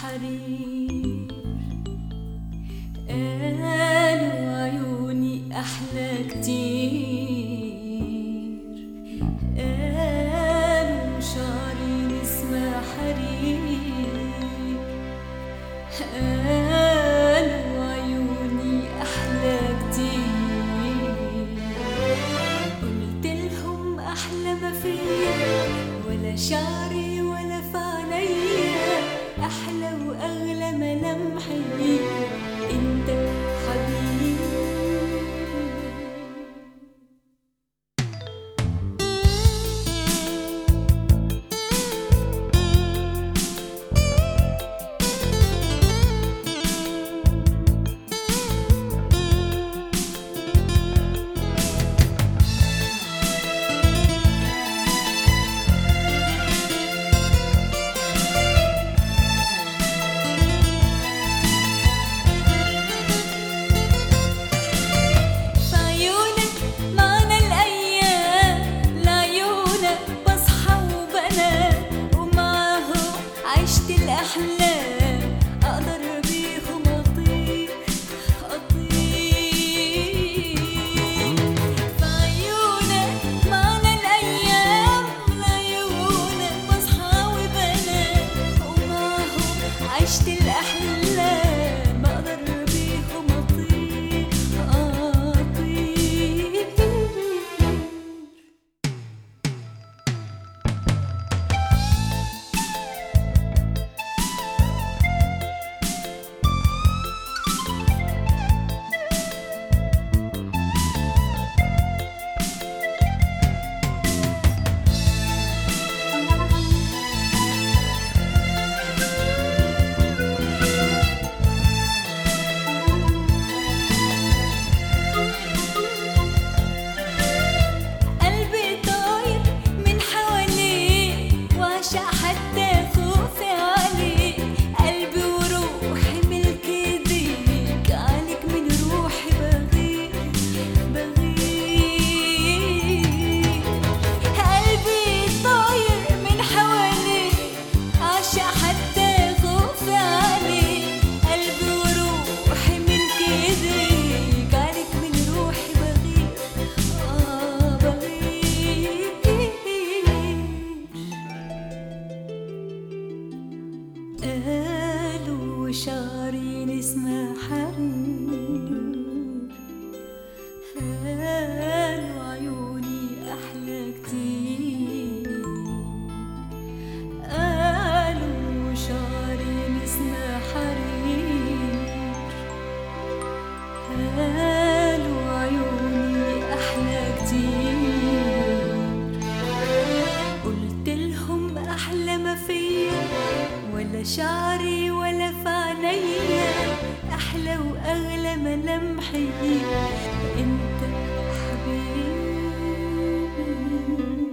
حرير قالوا عيوني أحلى كتير قالوا شعري نسمة حرير قالوا عيوني أحلى كتير قلت لهم أحلى ما فيا ولا شعري ولا في عينيا أحلى وأغلى ملامحي أنت حبيبي في عيونك معنا الأيام لعيونك بصحى وبنام ومعاهم عشت الأحلام أقدر بيهم أطير أطير في عيونك معنا الأيام لعيونك بصحى وبنام ومعاهم عشت الأحلام أقدر بيهم أطير أطير قلبي طاير من حواليه وعشق حتى خوفي عليه قلبي وروحي ملك ايديك عليك من روحي بغير بغير قلبي طاير من حواليه عشق حتى خوفي عليه قلبي وروحي ملك ايديك عليك من روحي بغير آه بغير قالوا شعري نسمة حرير قالوا عيوني أحلى كتير قالوا شعري نسمة حرير قالوا عيوني أحلى كتير قلت لهم أحلى ما فيا ولا شعري ولا في عينيا أحلى وأغلى ملامحي أنت حبيبي